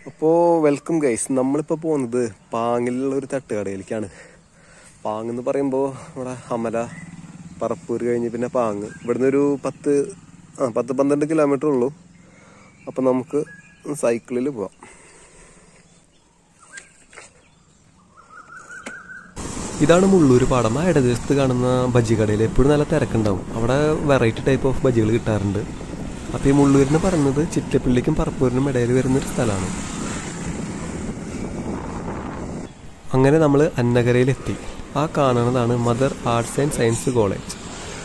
അപ്പോൾ welcome guys നമ്മളിപ്പോൾ പോകുന്നത് പാങ്ങിലുള്ള ഒരു തട്ടുകടയിലേക്കാണ് പാങ് എന്ന് പറയുമ്പോൾ നമ്മുടെ അമല പറപ്പൂർ കഴിഞ്ഞ് പിന്നെ പാങ് ഇവിടുന്ന് ഒരു പത്ത് ആ പത്ത് പന്ത്രണ്ട് കിലോമീറ്റർ ഉള്ളൂ അപ്പോൾ നമുക്ക് സൈക്കിളിൽ പോവാം ഇതാണ് മുള്ളൂർ പാടം ആ ഇടദേശത്ത് കാണുന്ന ബജ്ജി കടയിൽ എപ്പോഴും നല്ല തിരക്കുണ്ടാവും അവിടെ വെറൈറ്റി ടൈപ്പ് ഓഫ് ബജ്ജികൾ കിട്ടാറുണ്ട് അപ്പോൾ ഈ മുള്ളൂരിന് പറയുന്നത് ചിറ്റപ്പള്ളിക്കും പറപ്പൂരിനും ഇടയിൽ വരുന്നൊരു സ്ഥലമാണ് അങ്ങനെ നമ്മൾ അന്നകരയിലെത്തി ആ കാണുന്നതാണ് Mother Arts and Science College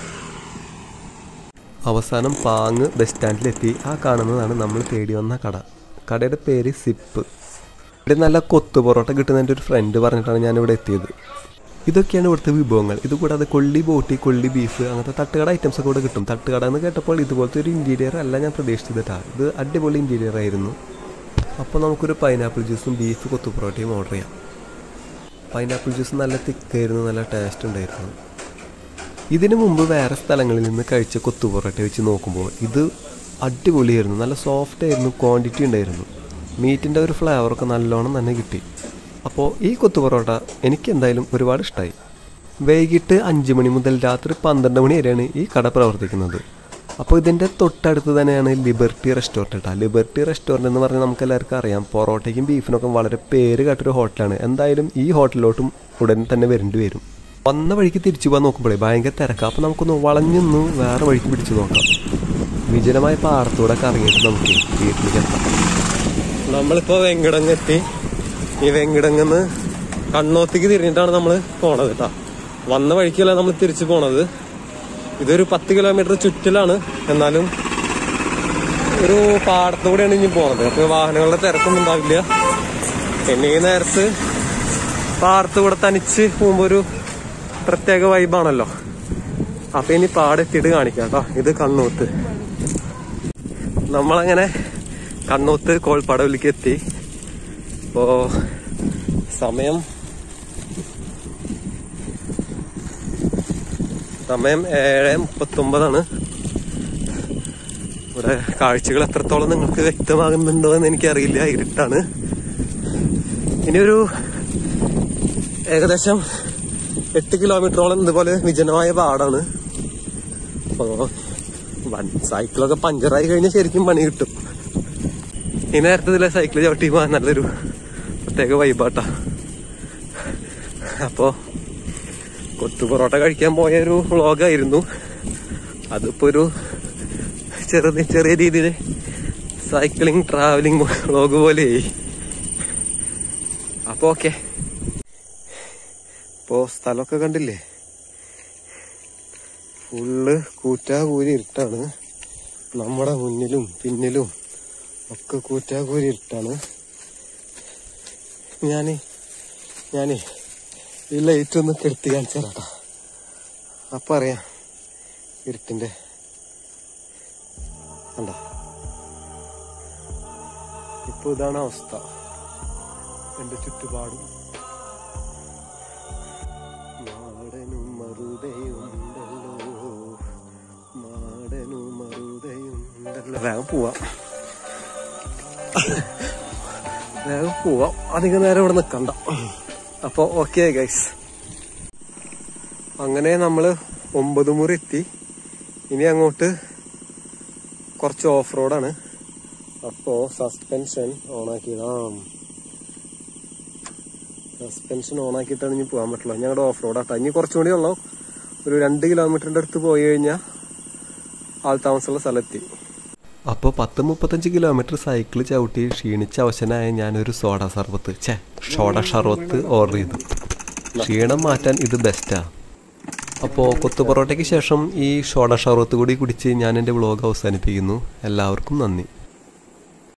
അവസാനം പാങ് ബസ് സ്റ്റാൻഡിലെത്തി ആ കാണുന്നതാണ് നമ്മൾ തേടി വന്ന കട കടയുടെ പേര് സിപ്പ് ഇവിടെ നല്ല കൊത്തു പൊറോട്ട കിട്ടുന്ന എൻ്റെ ഒരു ഫ്രണ്ട് പറഞ്ഞിട്ടാണ് ഞാൻ ഇവിടെ എത്തിയത് ഇതൊക്കെയാണ് ഇവിടുത്തെ വിഭവങ്ങൾ ഇത് കൂടാതെ കൊള്ളി ബോട്ടി കൊള്ളി ബീഫ് അങ്ങനത്തെ തട്ടുകട ഐറ്റംസ് ഒക്കെ ഇവിടെ കിട്ടും തട്ടുകട എന്ന് കേട്ടപ്പോൾ ഇതുപോലത്തെ ഒരു ഇൻറ്റീരിയർ അല്ല ഞാൻ പ്രതീക്ഷിച്ചതിട്ടാ ഇത് അടിപൊളി ഇൻറ്റീരിയർ ആയിരുന്നു അപ്പോൾ നമുക്കൊരു പൈനാപ്പിൾ ജ്യൂസും ബീഫ് കൊത്തു പൊറോട്ടയും ഓർഡർ ചെയ്യാം പൈനാപ്പിൾ ജ്യൂസ് നല്ല തിക്കായിരുന്നു നല്ല ടേസ്റ്റ് ഉണ്ടായിരുന്നു ഇതിനു മുമ്പ് വേറെ സ്ഥലങ്ങളിൽ നിന്ന് കഴിച്ച കൊത്തു പൊറോട്ട വെച്ച് നോക്കുമ്പോൾ ഇത് അടിപൊളിയായിരുന്നു നല്ല സോഫ്റ്റ് ആയിരുന്നു ക്വാണ്ടിറ്റി ഉണ്ടായിരുന്നു മീറ്റിൻ്റെ ഒരു ഫ്ലേവറൊക്കെ നല്ലോണം തന്നെ കിട്ടി അപ്പോൾ ഈ കൊത്തു പൊറോട്ട എനിക്ക് എന്തായാലും ഒരുപാട് ഇഷ്ടമായി വൈകിട്ട് അഞ്ച് മണി മുതൽ രാത്രി പന്ത്രണ്ട് മണി വരെയാണ് ഈ കട പ്രവർത്തിക്കുന്നത് അപ്പോൾ ഇതിൻ്റെ തൊട്ടടുത്ത് തന്നെയാണ് ലിബർട്ടി റെസ്റ്റോറൻറ്റ് കേട്ടോ ലിബർട്ടി റെസ്റ്റോറൻറ്റ് എന്ന് പറഞ്ഞാൽ നമുക്ക് എല്ലാവർക്കും അറിയാം പൊറോട്ടയ്ക്കും ബീഫിനൊക്കെ വളരെ പേര് കേട്ടൊരു ഹോട്ടലാണ് എന്തായാലും ഈ ഹോട്ടലിലോട്ടും ഉടൻ തന്നെ വരേണ്ടി വരും വന്ന വഴിക്ക് തിരിച്ചു പോകാൻ നോക്കുമ്പോഴേ ഭയങ്കര തിരക്കാം അപ്പോൾ നമുക്കൊന്ന് വളഞ്ഞൊന്ന് വേറെ വഴിക്ക് പിടിച്ചു നോക്കാം വിജനമായ പാടത്തൂടെ കറങ്ങിയിട്ട് നമുക്ക് വീട്ടിലേക്ക് എത്താം നമ്മളിപ്പോൾ വെങ്കിടങ്ങ് എത്തി ഈ വെങ്കിടങ്ങന്ന് കണ്ണോത്തേക്ക് തിരിഞ്ഞിട്ടാണ് നമ്മൾ പോണത് കേട്ടോ വന്ന വഴിക്കല്ല നമ്മൾ തിരിച്ചു പോണത് ഇതൊരു പത്ത് കിലോമീറ്റർ ചുറ്റിലാണ് എന്നാലും ഒരു പാടത്തൂടെയാണ് ഇനി പോണത് അപ്പൊ വാഹനങ്ങളുടെ തിരക്കൊന്നും ഉണ്ടാവില്ല പിന്നെ ഈ നേരത്ത് പാടത്തൂടെ തനിച്ച് പോകുമ്പോ ഒരു പ്രത്യേക വൈബാണല്ലോ അപ്പൊ ഇനി പാടെത്തിയിട്ട് കാണിക്കാം കേട്ടോ ഇത് കണ്ണൂത്ത് നമ്മളങ്ങനെ കണ്ണൂത്ത് കോൾപ്പാടവിലേക്ക് എത്തി ഇപ്പോ സമയം സമയം ഏഴ് മുപ്പത്തൊമ്പതാണ് ഇവിടെ കാഴ്ചകൾ എത്രത്തോളം നിങ്ങൾക്ക് വ്യക്തമാകുന്നുണ്ടോ എന്ന് എനിക്കറിയില്ല ഇരുട്ടാണ് ഇനിയൊരു ഏകദേശം എട്ട് കിലോമീറ്ററോളം ഇതുപോലെ വിജനമായ പാടാണ് അപ്പോ വൺ സൈക്കിളൊക്കെ പഞ്ചറായി കഴിഞ്ഞാൽ ശരിക്കും പണി കിട്ടും ഈ നേരത്തെ ഇതിലെ സൈക്കിൾ ചവിട്ടി പോകാൻ നല്ലൊരു പ്രത്യേക വൈബാട്ടാ അപ്പോ കൊത്തു പൊറോട്ട കഴിക്കാൻ പോയ ഒരു വ്ളോഗായിരുന്നു അതിപ്പോ ഒരു ചെറിയ ചെറിയ രീതിയിൽ സൈക്ലിംഗ് ട്രാവലിംഗ് വ്ളോഗ് പോലെയായി അപ്പൊ ഓക്കെ ഇപ്പോ സ്ഥലമൊക്കെ കണ്ടില്ലേ ഫുള്ള് കൂറ്റാകൂരി ഇരുട്ടാണ് നമ്മുടെ മുന്നിലും പിന്നിലും ഒക്കെ കൂറ്റാകൂരി ഇരുട്ടാണ് ഞാനേ ഞാനേ ഈ ലൈറ്റ് ഒന്ന് കെടുത്തി കാണിച്ചു തരാട്ടോ അപ്പൊ അറിയാം ഇരുട്ടിന്റെ കണ്ട ഇപ്പൊ ഇതാണ് അവസ്ഥ എന്റെ ചുറ്റുപാടും മാടനും മറുതയുണ്ടല്ലോ മാടനും മറുതയുണ്ടല്ലോ വേഗം പോവാം വേഗം പോവാം അധികം നേരം ഇവിടെ നിക്കണ്ട അപ്പൊ ഓക്കെ ഗൈസ് അങ്ങനെ നമ്മള് ഒമ്പത് മുറി എത്തി ഇനി അങ്ങോട്ട് കുറച്ച് ഓഫ് റോഡാണ് അപ്പോ സസ്പെൻഷൻ ഓണാക്കിയതാം സസ്പെൻഷൻ ഓണാക്കിയിട്ടാണ് ഇനി പോകാൻ പറ്റുള്ളൂ ഞങ്ങളുടെ ഓഫ് റോഡാട്ടോ ഇനി കുറച്ചും കൂടി ഉള്ളൂ ഒരു രണ്ട് കിലോമീറ്ററിന്റെ അടുത്ത് പോയി കഴിഞ്ഞാൽ ആൾ താമസമുള്ള സ്ഥലമെത്തി അപ്പോൾ പത്ത് മുപ്പത്തഞ്ച് കിലോമീറ്റർ സൈക്കിൾ ചവിട്ടി ക്ഷീണിച്ച അവശനായ ഞാനൊരു സോഡ സർബത്ത് ഛേ സോഡ ഷർബത്ത് ഓർഡർ ചെയ്തു ക്ഷീണം മാറ്റാൻ ഇത് ബെസ്റ്റാ അപ്പോൾ കൊത്തു പൊറോട്ടയ്ക്ക് ശേഷം ഈ സോഡ ഷർബത്ത് കൂടി കുടിച്ച് ഞാൻ എൻ്റെ വ്ളോഗ് അവസാനിപ്പിക്കുന്നു എല്ലാവർക്കും നന്ദി